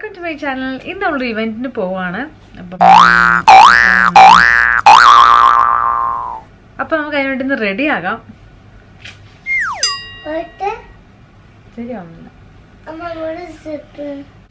Welcome to my channel ഇന്ന് നമ്മളൊരു ഇവന്റിന് പോവാണ് അപ്പം അപ്പൊ നമുക്ക് അതിന് വേണ്ടി ഒന്ന് റെഡി ആകാം Heute ശരിയാവുന്നില്ല Mama wurde sippe.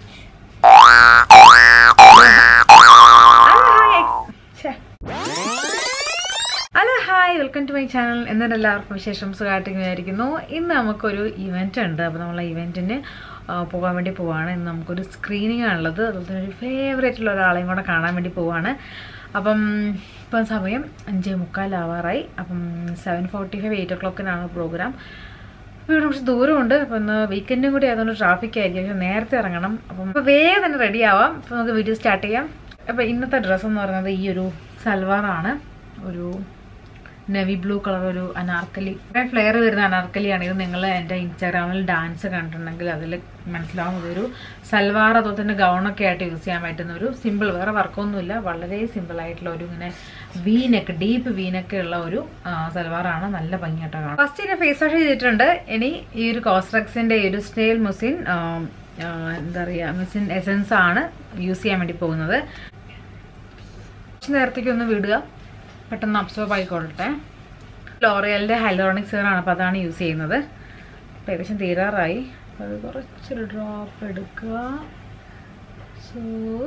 Hello hi welcome to my channel എന്നിട്ട് എല്ലാവർക്കും വിശേഷം സുഖമായിട്ട് വിചാരിക്കുന്നു ഇന്ന് നമുക്കൊരു ഇവന്റ് ഉണ്ട് അപ്പോൾ നമ്മൾ ആ ഇവന്റിന് പോകാൻ വേണ്ടി പോവാണ് ഇന്ന് നമുക്കൊരു സ്ക്രീനിങ് ആണുള്ളത് അതുപോലെ തന്നെ ഒരു ഫേവറേറ്റ് ഉള്ള ഒരാളെയും കൂടെ കാണാൻ വേണ്ടി പോവാണ് അപ്പം ഇപ്പം സമയം അഞ്ചേ മുക്കാലാവാറായി അപ്പം seven forty five eight o ക്ലോക്കിനാണ് പ്രോഗ്രാം അപ്പോൾ ഇവിടെ കുറച്ച് ദൂരമുണ്ട് അപ്പം ഇന്ന് വീക്കെൻഡും കൂടി ആയതുകൊണ്ട് ട്രാഫിക് ആയിരിക്കും പക്ഷേ നേരത്തെ ഇറങ്ങണം അപ്പം അപ്പോൾ വേഗം തന്നെ റെഡി ആവാം അപ്പോൾ നമുക്ക് വീഡിയോ സ്റ്റാർട്ട് ചെയ്യാം അപ്പോൾ ഇന്നത്തെ ഡ്രസ്സ് എന്ന് പറയുന്നത് ഈ ഒരു സൽവാറാണ് ഒരു നെവി ബ്ലൂ കളർ ഒരു അനാർക്കലി ഫ്ലെയർ വരുന്ന അനാർക്കലിയാണ് ഇത് നിങ്ങൾ എൻ്റെ ഇൻസ്റ്റാഗ്രാമിൽ ഡാൻസ് കണ്ടിട്ടുണ്ടെങ്കിൽ അതിൽ മനസ്സിലാവും ഇതൊരു സൽവാർ അതുപോലെ തന്നെ ഗൗണൊക്കെ ആയിട്ട് യൂസ് ചെയ്യാൻ പറ്റുന്ന ഒരു സിമ്പിൾ വേറെ വർക്കൊന്നുമില്ല വളരെ സിമ്പിൾ ആയിട്ടുള്ള ഒരു ഇങ്ങനെ വീനക്ക് ഡീപ്പ് വീനൊക്കെ ഉള്ള ഒരു ആ, സൽവാറാണ് നല്ല ഭംഗിയായിട്ട് കാണാം ഫസ്റ്റ് ഇതിനെ ഫേസ് വാഷ് ചെയ്തിട്ടുണ്ട് ഇനി ഈ ഒരു കോസ്ട്രക്സിന്റെ ഈ ഒരു സ്റ്റൈൽ മുസിൻ ആ, ആ, എന്താ പറയുക മുസിൻ എസൻസ് ആണ് യൂസ് ചെയ്യാൻ വേണ്ടി പോകുന്നത് കുറച്ച് നേരത്തേക്ക് ഒന്ന് വിടുക പെട്ടെന്ന് അബ്സോർബ് ആയിക്കോളട്ടെ ലോറിയലിന്റെ ഹൈലോണിക് സീറാണ് അപ്പോൾ അതാണ് യൂസ് ചെയ്യുന്നത് അപ്പോൾ ഏകദേശം തീരാറായി അപ്പോൾ അത് കുറച്ചൊരു ഡ്രോപ്പ് എടുക്കുക സോ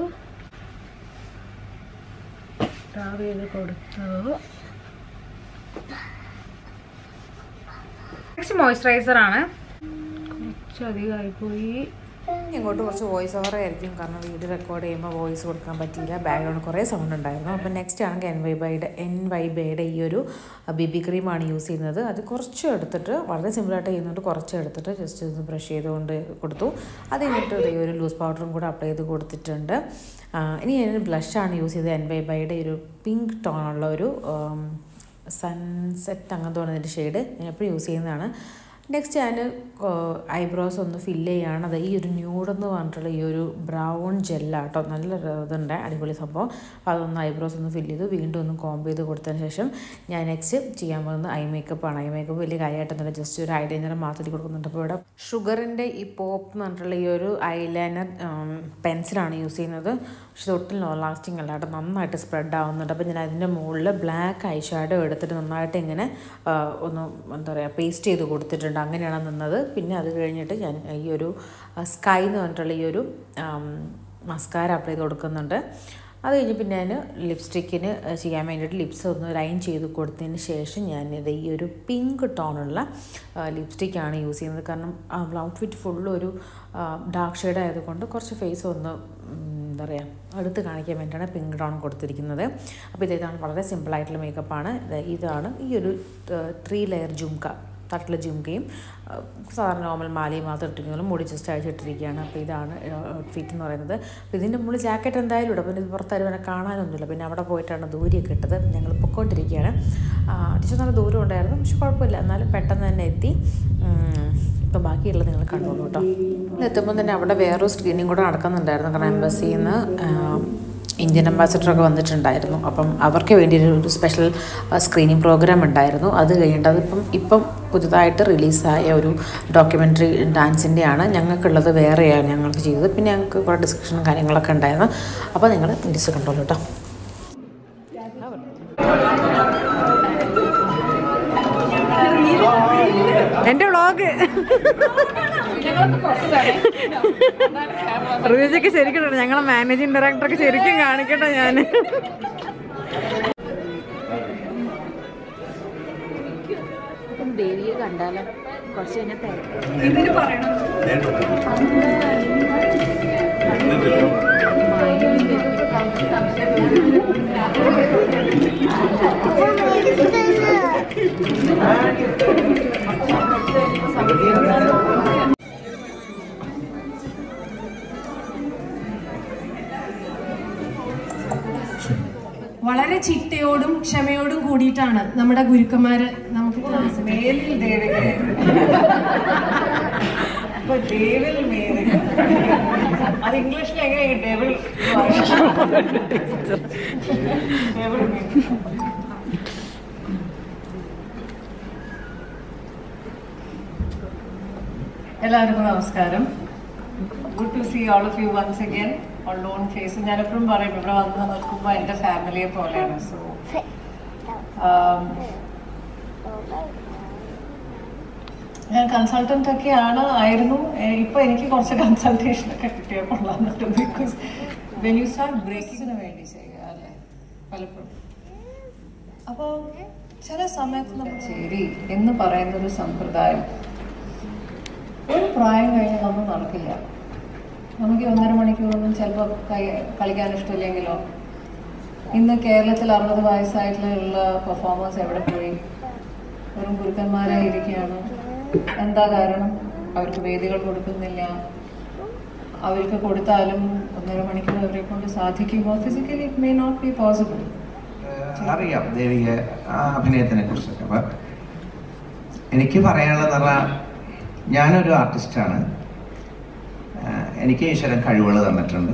ഡ്രാവ് ചെയ്ത് കൊടുത്തു നെക്സ്റ്റ് മോയ്സ്ചറൈസർ ആണ് കുറച്ചധികമായി പോയി ഇങ്ങോട്ട് കുറച്ച് വോയിസ് ഓവർ ആയിരിക്കും കാരണം വീഡിയോ റെക്കോർഡ് ചെയ്യുമ്പോൾ വോയിസ് കൊടുക്കാൻ പറ്റിയില്ല ബാക്ക്ഗ്രൗണ്ട് കുറേ സൗണ്ട് ഉണ്ടായിരുന്നു അപ്പോൾ നെക്സ്റ്റ് ആണെങ്കിൽ എൻ വൈ ബൈയുടെ എൻ വൈ ബൈയുടെ ഈ ഒരു ബി ബി ക്രീമാണ് യൂസ് ചെയ്യുന്നത് അത് കുറച്ച് എടുത്തിട്ട് വളരെ സിമ്പിളായിട്ട് ചെയ്യുന്നുണ്ട് കുറച്ച് എടുത്തിട്ട് ജസ്റ്റ് ഒന്ന് ബ്രഷ് ചെയ്തുകൊണ്ട് കൊടുത്തു അത് കഴിഞ്ഞിട്ട് ഈ ഒരു ലൂസ് പൗഡറും കൂടെ അപ്ലൈ ചെയ്ത് കൊടുത്തിട്ടുണ്ട് ആ, ഇനി ഞാൻ ബ്ലഷാണ് യൂസ് ചെയ്തത് എൻ വൈ ബൈയുടെ ഒരു പിങ്ക് ടോണുള്ള ഒരു സൺസെറ്റ് അങ്ങനത്തെ ഇതിൻ്റെ ഷെയ്ഡ് ഞാൻ എപ്പോഴും യൂസ് ചെയ്യുന്നതാണ് നെക്സ്റ്റ് ഞാൻ ഐബ്രോസ് ഒന്ന് ഫില്ല് ചെയ്യാണ് അത് ഈ ഒരു ന്യൂഡ് എന്ന് പറഞ്ഞിട്ടുള്ള ഈ ഒരു ബ്രൗൺ ജെല്ലാട്ടോ നല്ല ഒരു ഇതുണ്ട് അടിപൊളി സംഭവം അപ്പോൾ അതൊന്ന് ഐബ്രോസ് ഒന്ന് ഫില്ല് ചെയ്തു വീണ്ടും ഒന്ന് കോംബ് ചെയ്ത് കൊടുത്തതിന് ശേഷം ഞാൻ നെക്സ്റ്റ് ചെയ്യാൻ പോകുന്നത് ഐ മേക്കപ്പ് ആണ് ഐ മേക്കപ്പ് വലിയ കാര്യമായിട്ടൊന്നുമില്ല ജസ്റ്റ് ഒരു ഐലൈനർ മാത്രം കൊടുക്കുന്നുണ്ട് അപ്പോൾ ഇവിടെ ഷുഗറിൻ്റെ ഈ പോപ്പ് എന്ന് പറഞ്ഞിട്ടുള്ള ഈ ഒരു ഐലൈനർ പെൻസിലാണ് യൂസ് ചെയ്യുന്നത് പക്ഷെ ഒട്ടും ലോ ലാസ്റ്റിംഗ് അല്ല കേട്ടോ നന്നായിട്ട് സ്പ്രെഡ് ആവുന്നുണ്ട് അപ്പോൾ ഞാൻ അതിൻ്റെ മുകളിൽ ബ്ലാക്ക് ഐ ഷാഡോ എടുത്തിട്ട് നന്നായിട്ട് ഇങ്ങനെ ആ, ഒന്ന് എന്താ പറയുക പേസ്റ്റ് ചെയ്ത് കൊടുത്തിട്ടുണ്ട് അങ്ങനെയാണ് നിന്നത് പിന്നെ അത് കഴിഞ്ഞിട്ട് ഞാൻ ഈ ഒരു സ്കൈ എന്ന് പറഞ്ഞിട്ടുള്ള ഈ ഒരു മസ്കാര അപ്ലൈ ചെയ്ത് കൊടുക്കുന്നുണ്ട് അത് കഴിഞ്ഞ് പിന്നെ ഞാൻ ലിപ്സ്റ്റിക്കിന് ചെയ്യാൻ വേണ്ടിയിട്ട് ലിപ്സ് ഒന്ന് ലൈൻ ചെയ്ത് കൊടുത്തതിന് ശേഷം ഞാനിത് ഈ ഒരു പിങ്ക് ടോണുള്ള ലിപ്സ്റ്റിക്കാണ് യൂസ് ചെയ്യുന്നത് കാരണം ഔട്ട്ഫിറ്റ് ഫുള്ള് ഒരു ഡാർക്ക് ഷെയ്ഡ് ആയതുകൊണ്ട് കുറച്ച് ഫേസ് ഒന്ന് ഉം, എന്താ പറയുക എടുത്ത് കാണിക്കാൻ വേണ്ടിയിട്ടാണ് പിങ്ക് ടോൺ കൊടുത്തിരിക്കുന്നത് അപ്പോൾ ഇത് ഇതാണ് വളരെ സിമ്പിളായിട്ടുള്ള മേക്കപ്പാണ് ഇതാണ് ഈ ഒരു ത്രീ ലെയർ ജുംക തട്ടിലെ ജുംകയും ആ, സാധാരണ നോർമൽ മാലയും മാത്രം ഇട്ടിരിക്കുന്നത് മുടി ജസ്റ്റ് അഴിച്ചിട്ടിരിക്കുകയാണ് അപ്പോൾ ഇതാണ് ഔട്ട്ഫിറ്റ് എന്ന് പറയുന്നത് അപ്പോൾ ഇതിൻ്റെ മുകളിൽ ജാക്കറ്റ് എന്തായാലും ഇടും പിന്നെ ഇത് പുറത്താരും അങ്ങനെ കാണാനൊന്നുമില്ല പിന്നെ അവിടെ പോയിട്ടാണ് ദൂരെയൊക്കെ ഇട്ടത് ഞങ്ങൾ പൊക്കോണ്ടിരിക്കുകയാണ് ആ, അത്യാവശ്യം നല്ല ദൂരം ഉണ്ടായിരുന്നു പക്ഷെ കുഴപ്പമില്ല എന്നാലും പെട്ടെന്ന് തന്നെ എത്തി ഇപ്പോൾ ബാക്കിയുള്ളത് നിങ്ങൾ കണ്ടോളൂ കേട്ടോ എത്തുമ്പോൾ തന്നെ അവിടെ വേറൊരു സ്ക്രീനിങ് കൂടെ നടക്കുന്നുണ്ടായിരുന്നു കാരണം എംബസിയിൽ നിന്ന് ഇന്ത്യൻ അംബാസഡറൊക്കെ വന്നിട്ടുണ്ടായിരുന്നു അപ്പം അവർക്ക് വേണ്ടി ഒരു സ്പെഷ്യൽ സ്ക്രീനിങ് പ്രോഗ്രാം ഉണ്ടായിരുന്നു അത് കഴിഞ്ഞിട്ട് അതിപ്പം ഇപ്പം പുതുതായിട്ട് റിലീസായ ഒരു ഡോക്യുമെൻ്ററി ഡാൻസിൻ്റെയാണ് ഞങ്ങൾക്കുള്ളത് വേറെയാണ് ഞങ്ങൾക്ക് ചെയ്തത് പിന്നെ ഞങ്ങൾക്ക് കുറേ ഡിസ്കഷനും കാര്യങ്ങളൊക്കെ ഉണ്ടായിരുന്നു അപ്പോൾ നിങ്ങൾ ഇൻഡ്രസ്റ്റ് കണ്ടോളൂ കേട്ടോ എന്റെ വ്ളോഗ് റിവ്യൂസൊക്കെ ശരിക്കും ഇടണം. ഞങ്ങളെ മാനേജിങ് ഡയറക്ടറൊക്കെ ശരിക്കും കാണിക്കട്ടെ ഞാൻ ദേവിയെ കണ്ടാലോ കുറച്ച് കഴിഞ്ഞാൽ വളരെ ചിട്ടയോടും ക്ഷമയോടും കൂടിയിട്ടാണ് നമ്മുടെ ഗുരുക്കന്മാര് നമുക്ക് ക്ലാസ് മേലിൽ ദേവിക അപ്പൊ ഡേവിൽ മേലിൽ അത് ഇംഗ്ലീഷിൽ എങ്ങനെ ഡേവിൾ ഡേവിൾ മേലിൽ എല്ലാവർക്കും നമസ്കാരം good to see all of you once again on loan face ഞാൻ എപ്പോഴും പറയും ഇവിടെ വന്ന് നിൽക്കുമ്പോൾ എൻ്റെ ഫാമിലിയെ പോലെയാണ് സോ ഞാൻ കൺസൾട്ടന്റ് ഒക്കെയാണ് ആയിരുന്നു ഏഹ് ഇപ്പൊ എനിക്ക് കുറച്ച് കൺസൾട്ടേഷൻ ഒക്കെ കിട്ടിയാൽ കൊള്ളാന്നുണ്ട് ബിക്കോസ് വെൻ യു സ്റ്റാർട്ട് ബ്രേക്കിങ്ങിന് വേണ്ടി ചെയ്യുക അല്ലേ പലപ്പോഴും അപ്പോ ചില സമയത്ത് നമ്മൾ ശരി എന്ന് പറയുന്ന ഒരു സമ്പ്രദായം ഒരു പ്രായം കഴിഞ്ഞ് നമ്മൾ നടക്കില്ല നമുക്ക് ഈ ഒന്നര മണിക്കൂറൊന്നും ചിലപ്പോൾ കളിക്കാൻ ഇഷ്ടമില്ലെങ്കിലോ ഇന്ന് കേരളത്തിൽ അറുപത് വയസ്സായിട്ടുള്ള പെർഫോമേഴ്സ് എവിടെ പോയി വെറും ഗുരുക്കന്മാരായി ഇരിക്കുകയാണ് എന്താ കാരണം അവർക്ക് വേദികൾ കൊടുക്കുന്നില്ല അവർക്ക് കൊടുത്താലും ഒന്നര മണിക്കൂർ അവരെ കൊണ്ട് സാധിക്കുമോ physically it may not be possible അറിയാം ദേവിക ആ അഭിനയത്തിനെ കുറിച്ചൊക്കെ അപ്പൊ എനിക്ക് പറയാനുള്ളത് പറഞ്ഞാൽ ഞാനൊരു ആർട്ടിസ്റ്റാണ് എനിക്ക് ഈശ്വരൻ കഴിവുകൾ തന്നിട്ടുണ്ട്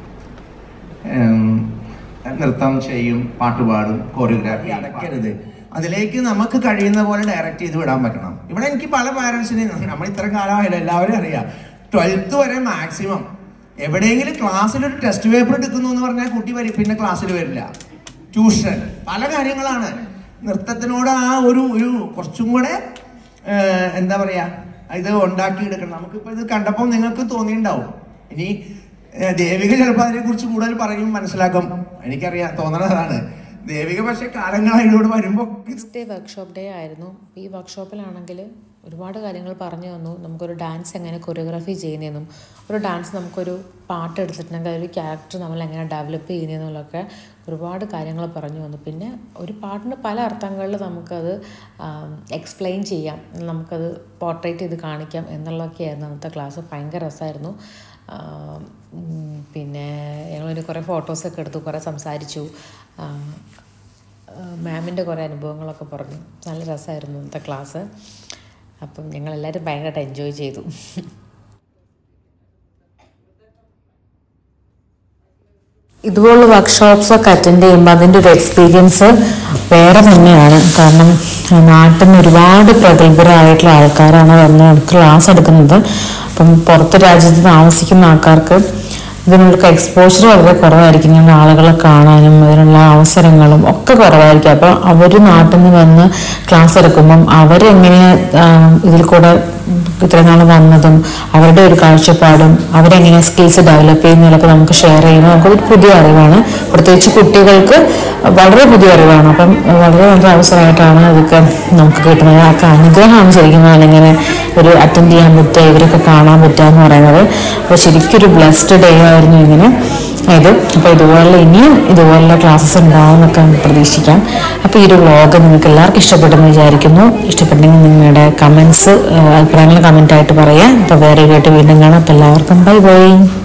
ഉം, നൃത്തം ചെയ്യും പാട്ടുപാടും കോറിയോഗ്രാഫി അടയ്ക്കരുത് അതിലേക്ക് നമുക്ക് കഴിയുന്ന പോലെ ഡയറക്റ്റ് ചെയ്ത് വിടാൻ പറ്റണം ഇവിടെ എനിക്ക് പല പാരൻസിനെയും നമ്മൾ ഇത്ര കാലമായാലും എല്ലാവരും അറിയാം ട്വൽത്ത് വരെ മാക്സിമം എവിടെയെങ്കിലും ക്ലാസ്സിൽ ഒരു ടെസ്റ്റ് പേപ്പർ എടുക്കുന്നു എന്ന് പറഞ്ഞാൽ കുട്ടി വരും പിന്നെ ക്ലാസ്സിൽ വരില്ല ട്യൂഷൻ പല കാര്യങ്ങളാണ് നൃത്തത്തിനോട് ആ ഒരു ഒരു കുറച്ചും കൂടെ ഏഹ്, എന്താ പറയാ ഇത് ഉണ്ടാക്കിയെടുക്കണം നമുക്കിപ്പോൾ ഇത് കണ്ടപ്പോൾ നിങ്ങൾക്ക് തോന്നിയിട്ടുണ്ടാവും ഇനി ഏഹ്, ദേവിക ചിലപ്പോൾ അതിനെ കുറിച്ച് കൂടുതൽ പറയും മനസ്സിലാക്കും എനിക്കറിയാം തോന്നണതാണ് ദേവിക പക്ഷെ കാലങ്ങളായിട്ട് ഇവിടെ വരുമ്പോൾ നെക്സ്റ്റ് ഡേ വർക്ക്ഷോപ്പ് ഡേ ആയിരുന്നു ഈ വർക്ക്ഷോപ്പിലാണെങ്കിൽ ഒരുപാട് കാര്യങ്ങൾ പറഞ്ഞു തന്നു നമുക്കൊരു ഡാൻസ് എങ്ങനെ കൊറിയോഗ്രാഫി ചെയ്യുന്നതെന്നും ഒരു ഡാൻസ് നമുക്കൊരു പാട്ട് എടുത്തിട്ടുണ്ടെങ്കിൽ അതൊരു ക്യാരക്ടർ നമ്മൾ എങ്ങനെ ഡെവലപ്പ് ചെയ്യുന്നതെന്നുള്ളതൊക്കെ ഒരുപാട് കാര്യങ്ങൾ പറഞ്ഞു തന്നു പിന്നെ ഒരു പാട്ടിന് പല അർത്ഥങ്ങളിൽ നമുക്കത് എക്സ്പ്ലെയിൻ ചെയ്യാം നമുക്കത് പോർട്രേറ്റ് ചെയ്ത് കാണിക്കാം എന്നുള്ളതൊക്കെയായിരുന്നു അന്നത്തെ ക്ലാസ് ഭയങ്കര രസമായിരുന്നു ആം, ഉം, പിന്നെ ഞങ്ങളൊരു കുറേ ഫോട്ടോസൊക്കെ എടുത്തു കുറേ സംസാരിച്ചു ആ, മാമിൻ്റെ കുറേ അനുഭവങ്ങളൊക്കെ പറഞ്ഞു നല്ല രസമായിരുന്നു ഇന്നത്തെ ക്ലാസ് അപ്പം ഞങ്ങളെല്ലാവരും ഭയങ്കരമായിട്ട് എൻജോയ് ചെയ്തു ഇതുപോലുള്ള വർക്ക്ഷോപ്സ് ഒക്കെ അറ്റൻഡ് ചെയ്യുമ്പോൾ അതിൻ്റെ ഒരു എക്സ്പീരിയൻസ് വേറെ തന്നെയാണ് കാരണം നാട്ടിൽ നിന്ന് ഒരുപാട് പ്രഗത്ഭരായിട്ടുള്ള ആൾക്കാരാണ് വന്ന് ക്ലാസ് എടുക്കുന്നത് അപ്പം പുറത്ത് രാജ്യത്ത് താമസിക്കുന്ന ആൾക്കാർക്ക് ഇതിനുള്ള എക്സ്പോഷർ വളരെ കുറവായിരിക്കും ഇങ്ങനെ ആളുകളെ കാണാനും അതിനുള്ള അവസരങ്ങളും ഒക്കെ കുറവായിരിക്കും അപ്പോൾ അവർ നാട്ടിൽ നിന്ന് വന്ന് ക്ലാസ് എടുക്കുമ്പം അവരെങ്ങനെ ഇതിൽ കൂടെ ഇത്രയും നാൾ വന്നതും അവരുടെ ഒരു കാഴ്ചപ്പാടും അവരെങ്ങനെ സ്കിൽസ് ഡെവലപ്പ് ചെയ്യുന്നതിലൊക്കെ നമുക്ക് ഷെയർ ചെയ്യുമ്പോൾ നമുക്കൊരു പുതിയ അറിവാണ് പ്രത്യേകിച്ച് കുട്ടികൾക്ക് വളരെ പുതിയ അറിവാണ് അപ്പം വളരെ നല്ല അവസരമായിട്ടാണ് ഇതൊക്കെ നമുക്ക് കിട്ടുന്നത് അതൊക്കെ അനുഗ്രഹമാണ് ശരിക്കും പറഞ്ഞാൽ ഇങ്ങനെ ഒരു അറ്റൻഡ് ചെയ്യാൻ പറ്റുക ഇവരൊക്കെ കാണാൻ പറ്റുക എന്ന് പറയുന്നത് അപ്പോൾ ശരിക്കും ഒരു ബ്ലെസ്ഡ് ഡേ ആയിരുന്നു ഇങ്ങനെ ഇത് അപ്പോൾ ഇതുപോലെ ഇനിയും ഇതുപോലുള്ള ക്ലാസ്സസ് ഉണ്ടാവും എന്നൊക്കെ നമുക്ക് പ്രതീക്ഷിക്കാം അപ്പോൾ ഈ ഒരു വ്ളോഗ് നിങ്ങൾക്ക് എല്ലാവർക്കും ഇഷ്ടപ്പെട്ടെന്ന് വിചാരിക്കുന്നു ഇഷ്ടപ്പെട്ടെങ്കിൽ നിങ്ങളുടെ കമൻസ് അഭിപ്രായങ്ങൾ കമൻ്റായിട്ട് പറയാം അപ്പോൾ വേറെ കേട്ട് വീണ്ടും കാണാം അപ്പോൾ എല്ലാവർക്കും ബൈ ബൈ